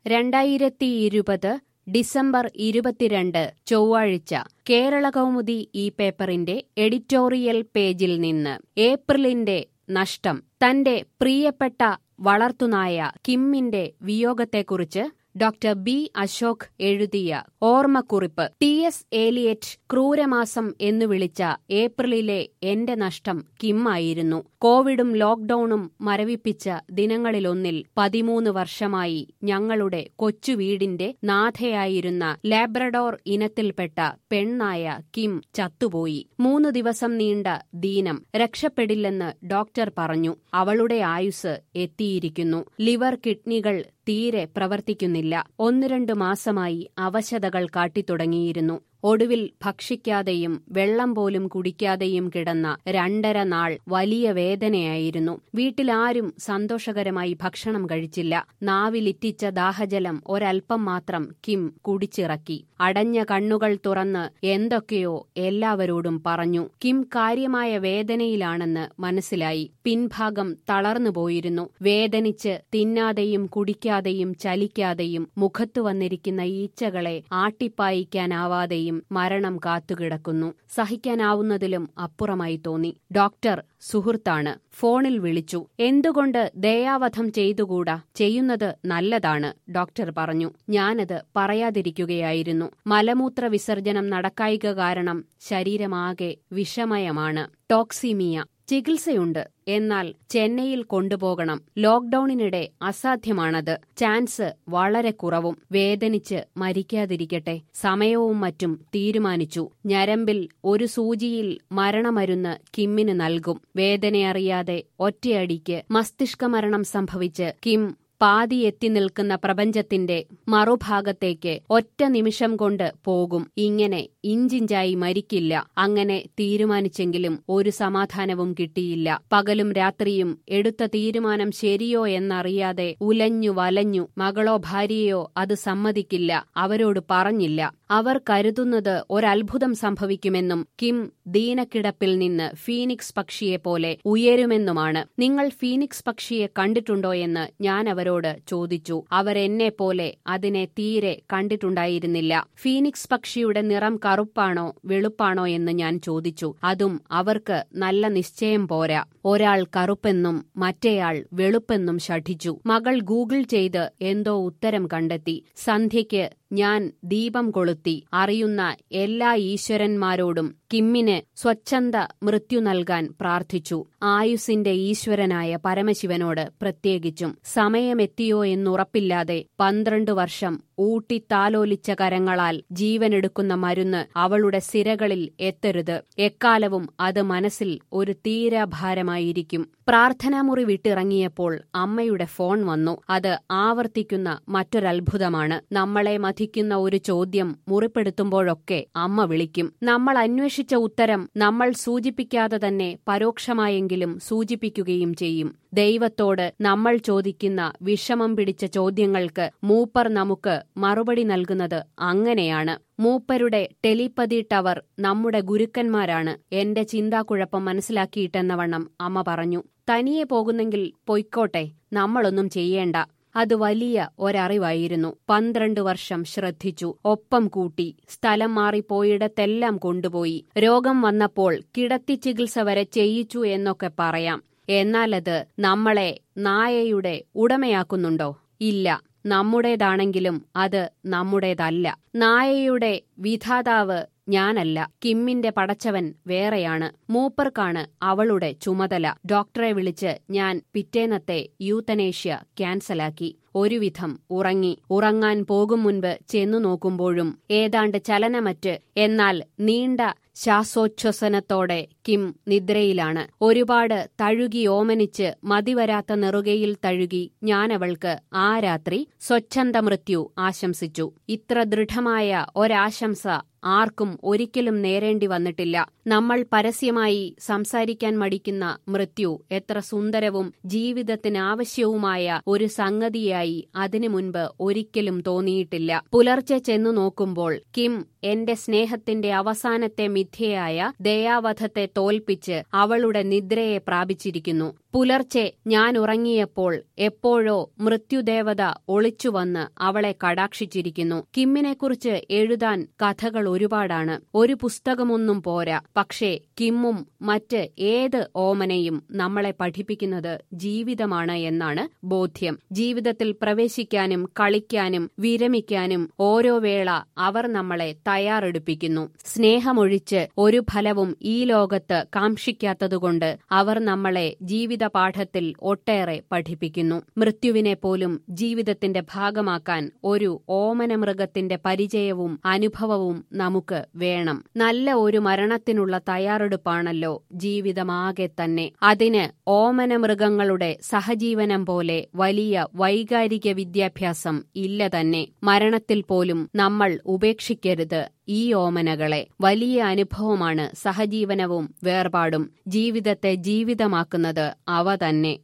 രണ്ടായിരത്തി ഇരുപത് ഡിസംബർ ഇരുപത്തിരണ്ട് ചൊവ്വാഴ്ച കേരളകൗമുദി ഈ പേപ്പറിന്റെ എഡിറ്റോറിയൽ പേജിൽ നിന്ന് ഏപ്രിലിന്റെ നഷ്ടം തന്റെ പ്രിയപ്പെട്ട വളർത്തുനായ കിമ്മിന്റെ വിയോഗത്തെക്കുറിച്ച് ഡോക്ടർ ബി അശോക് എഴുതിയ ഓർമ്മക്കുറിപ്പ് ടി എസ് ഏലിയറ്റ് ക്രൂരമാസം എന്നു വിളിച്ച ഏപ്രിലിലെ എന്റെ നഷ്ടം കിമ്മായിരുന്നു കോവിഡും ലോക്ഡൌണും മരവിപ്പിച്ച ദിനങ്ങളിലൊന്നിൽ പതിമൂന്ന് വർഷമായി ഞങ്ങളുടെ കൊച്ചു വീടിന്റെ നാഥയായിരുന്ന ലാബ്രഡോർ ഇനത്തിൽപ്പെട്ട പെണ്ണായ കിം ചത്തുപോയി മൂന്ന് ദിവസം നീണ്ട ദീനം രക്ഷപ്പെടില്ലെന്ന് ഡോക്ടർ പറഞ്ഞു അവളുടെ ആയുസ് എത്തിയിരിക്കുന്നു ലിവർ കിഡ്നികൾ തീരെ പ്രവർത്തിക്കുന്നില്ല ഒന്നു രണ്ടു മാസമായി അവശതകൾ കാട്ടിത്തുടങ്ങിയിരുന്നു ഒടുവിൽ ഭക്ഷിക്കാതെയും വെള്ളം പോലും കുടിക്കാതെയും കിടന്ന രണ്ടര നാൾ വലിയ വേദനയായിരുന്നു വീട്ടിലാരും സന്തോഷകരമായി ഭക്ഷണം കഴിച്ചില്ല നാവിലിറ്റിച്ച ദാഹജലം ഒരൽപ്പം മാത്രം കിം കുടിച്ചിറക്കി അടഞ്ഞ കണ്ണുകൾ തുറന്ന് എന്തൊക്കെയോ എല്ലാവരോടും പറഞ്ഞു കിം കാര്യമായ വേദനയിലാണെന്ന് മനസ്സിലായി പിൻഭാഗം തളർന്നുപോയിരുന്നു വേദനിച്ച് തിന്നാതെയും കുടിക്കാതെയും ചലിക്കാതെയും മുഖത്തു വന്നിരിക്കുന്ന ഈച്ചകളെ ആട്ടിപ്പായിക്കാനാവാതെയും മരണം കാത്തുകിടക്കുന്നു സഹിക്കാനാവുന്നതിലും അപ്പുറമായി തോന്നി ഡോക്ടർ സുഹൃത്താണ് ഫോണിൽ വിളിച്ചു എന്തുകൊണ്ട് ദയാവധം ചെയ്തുകൂടാ ചെയ്യുന്നത് നല്ലതാണ് ഡോക്ടർ പറഞ്ഞു ഞാനത് പറയാതിരിക്കുകയായിരുന്നു മലമൂത്ര വിസർജനം നടക്കായിക കാരണം ശരീരമാകെ വിഷമയമാണ് ടോക്സിമിയ ചികിത്സയുണ്ട് എന്നാൽ ചെന്നൈയിൽ കൊണ്ടുപോകണം ലോക്ഡൌണിനിടെ അസാധ്യമാണത് ചാൻസ് വളരെ കുറവും വേദനിച്ച് മരിക്കാതിരിക്കട്ടെ സമയവും മറ്റും തീരുമാനിച്ചു ഞരമ്പിൽ ഒരു സൂചിയിൽ മരണമരുന്ന് കിമ്മിന് നൽകും വേദനയറിയാതെ ഒറ്റയടിക്ക് മസ്തിഷ്കമരണം സംഭവിച്ച് കിം പാതി എത്തി നിൽക്കുന്ന പ്രപഞ്ചത്തിന്റെ മറുഭാഗത്തേക്ക് ഒറ്റ നിമിഷം കൊണ്ട് പോകും ഇങ്ങനെ ഇഞ്ചിഞ്ചായി മരിക്കില്ല അങ്ങനെ തീരുമാനിച്ചെങ്കിലും ഒരു സമാധാനവും കിട്ടിയില്ല പകലും രാത്രിയും എടുത്ത തീരുമാനം ശരിയോ എന്നറിയാതെ ഉലഞ്ഞു വലഞ്ഞു മകളോ ഭാര്യയോ അത് സമ്മതിക്കില്ല അവരോട് പറഞ്ഞില്ല അവർ കരുതുന്നത് ഒരത്ഭുതം സംഭവിക്കുമെന്നും കിം ദീനക്കിടപ്പിൽ നിന്ന് ഫീനിക്സ് പക്ഷിയെ പോലെ ഉയരുമെന്നുമാണ് നിങ്ങൾ ഫീനിക്സ് പക്ഷിയെ കണ്ടിട്ടുണ്ടോ എന്ന് ഞാൻ അവരോട് ചോദിച്ചു അവർ എന്നെ പോലെ അതിനെ തീരെ കണ്ടിട്ടുണ്ടായിരുന്നില്ല ഫീനിക്സ് പക്ഷിയുടെ നിറം കറുപ്പാണോ വെളുപ്പാണോ എന്ന് ഞാൻ ചോദിച്ചു അതും അവർക്ക് നല്ല നിശ്ചയം പോരാ ഒരാൾ കറുപ്പെന്നും മറ്റേയാൾ വെളുപ്പെന്നും ശഠിച്ചു മകൾ ഗൂഗിൾ ചെയ്ത് എന്തോ ഉത്തരം കണ്ടെത്തി സന്ധ്യയ്ക്ക് ഞാൻ ദീപം കൊളുത്തി അറിയുന്ന എല്ലാ ഈശ്വരന്മാരോടും കിമ്മിന് സ്വച്ഛന്ത മൃത്യു നൽകാൻ പ്രാർത്ഥിച്ചു ആയുസിന്റെ ഈശ്വരനായ പരമശിവനോട് പ്രത്യേകിച്ചും സമയമെത്തിയോ എന്നുറപ്പില്ലാതെ പന്ത്രണ്ട് വർഷം ഊട്ടിത്താലോലിച്ച കരങ്ങളാൽ ജീവനെടുക്കുന്ന മരുന്ന് അവളുടെ സിരകളിൽ എത്തരുത് എക്കാലവും അത് മനസ്സിൽ ഒരു തീരാഭാരമായിരിക്കും പ്രാർത്ഥനാമുറി വിട്ടിറങ്ങിയപ്പോൾ അമ്മയുടെ ഫോൺ വന്നു അത് ആവർത്തിക്കുന്ന മറ്റൊരത്ഭുതമാണ് നമ്മളെ മഥിക്കുന്ന ഒരു ചോദ്യം മുറിപ്പെടുത്തുമ്പോഴൊക്കെ അമ്മ വിളിക്കും നമ്മൾ അന്വേഷിച്ച ഉത്തരം നമ്മൾ സൂചിപ്പിക്കാതെ തന്നെ പരോക്ഷമായെങ്കിലും സൂചിപ്പിക്കുകയും ചെയ്യും ദൈവത്തോട് നമ്മൾ ചോദിക്കുന്ന വിഷമം പിടിച്ച ചോദ്യങ്ങൾക്ക് മൂപ്പർ നമുക്ക് മറുപടി നൽകുന്നത് അങ്ങനെയാണ് മൂപ്പരുടെ ടെലിപ്പതി ടവർ നമ്മുടെ ഗുരുക്കന്മാരാണ് എന്റെ ചിന്താക്കുഴപ്പം മനസ്സിലാക്കിയിട്ടെന്നവണ്ണം അമ്മ പറഞ്ഞു തനിയെ പോകുന്നെങ്കിൽ പൊയ്ക്കോട്ടെ നമ്മളൊന്നും ചെയ്യേണ്ട അത് വലിയ ഒരറിവായിരുന്നു പന്ത്രണ്ട് വർഷം ശ്രദ്ധിച്ചു ഒപ്പം കൂട്ടി സ്ഥലം മാറിപ്പോയിടത്തെല്ലാം കൊണ്ടുപോയി രോഗം വന്നപ്പോൾ കിടത്തി ചികിത്സ വരെ ചെയ്യിച്ചു എന്നൊക്കെ പറയാം എന്നാലത് നമ്മളെ നായയുടെ ഉടമയാക്കുന്നുണ്ടോ ഇല്ല നമ്മുടേതാണെങ്കിലും അത് നമ്മുടേതല്ല നായയുടെ വിധാതാവ് ഞാനല്ല കിമ്മിന്റെ പടച്ചവൻ വേറെയാണ് മൂപ്പർക്കാണ് അവളുടെ ചുമതല ഡോക്ടറെ വിളിച്ച് ഞാൻ പിറ്റേന്നത്തെ യൂത്തനേഷ്യ ക്യാൻസലാക്കി ഒരുവിധം ഉറങ്ങി ഉറങ്ങാൻ പോകും മുൻപ് ചെന്നു നോക്കുമ്പോഴും ഏതാണ്ട് ചലനമറ്റ് എന്നാൽ നീണ്ട ശ്വാസോച്ഛ്വസനത്തോടെ കിം നിദ്രയിലാണ് ഒരുപാട് തഴുകി ഓമനിച്ച് മതിവരാത്ത നെറുകയിൽ തഴുകി ഞാനവൾക്ക് ആ രാത്രി സ്വച്ഛന്ത മൃത്യു ആശംസിച്ചു ഇത്ര ദൃഢമായ ഒരാശംസ ആർക്കും ഒരിക്കലും നേരേണ്ടി വന്നിട്ടില്ല നമ്മൾ പരസ്യമായി സംസാരിക്കാൻ മടിക്കുന്ന മൃത്യു എത്ര സുന്ദരവും ജീവിതത്തിന് ആവശ്യവുമായ ഒരു സംഗതിയായി അതിനു മുൻപ് ഒരിക്കലും തോന്നിയിട്ടില്ല പുലർച്ചെ ചെന്നു നോക്കുമ്പോൾ കിം എന്റെ സ്നേഹത്തിന്റെ അവസാനത്തെ മിഥ്യയായ ദയാവധത്തെ തോൽപ്പിച്ച് അവളുടെ നിദ്രയെ പ്രാപിച്ചിരിക്കുന്നു പുലർച്ചെ ഞാൻ ഉറങ്ങിയപ്പോൾ എപ്പോഴോ മൃത്യുദേവത ഒളിച്ചുവന്ന് അവളെ കടാക്ഷിച്ചിരിക്കുന്നു കിമ്മിനെക്കുറിച്ച് എഴുതാൻ കഥകൾ ഒരുപാടാണ് ഒരു പുസ്തകമൊന്നും പോരാ പക്ഷേ കിമ്മും മറ്റ് ഏത് ഓമനയും നമ്മളെ പഠിപ്പിക്കുന്നത് ജീവിതമാണ് എന്നാണ് ബോധ്യം ജീവിതത്തിൽ പ്രവേശിക്കാനും കളിക്കാനും വിരമിക്കാനും ഓരോ വേള അവർ നമ്മളെ തയ്യാറെടുപ്പിക്കുന്നു സ്നേഹമൊഴിച്ച് ഒരു ഫലവും ഈ ലോകത്ത് കാക്ഷിക്കാത്തതുകൊണ്ട് അവർ നമ്മളെ ജീവിത പാഠത്തിൽ ഒട്ടേറെ പഠിപ്പിക്കുന്നു മൃത്യുവിനെ പോലും ജീവിതത്തിന്റെ ഭാഗമാക്കാൻ ഒരു ഓമന മൃഗത്തിന്റെ പരിചയവും അനുഭവവും നമുക്ക് വേണം നല്ല ഒരു മരണത്തിനുള്ള തയ്യാറെടുപ്പാണല്ലോ ജീവിതമാകെ തന്നെ അതിന് ഓമന മൃഗങ്ങളുടെ സഹജീവനം പോലെ വലിയ വൈകാരിക വിദ്യാഭ്യാസം ഇല്ല തന്നെ മരണത്തിൽ പോലും നമ്മൾ ഉപേക്ഷിക്കരുത് ഈ ഓമനകളെ വലിയ അനുഭവമാണ് സഹജീവനവും വേർപാടും ജീവിതത്തെ ജീവിതമാക്കുന്നത് അവ തന്നെ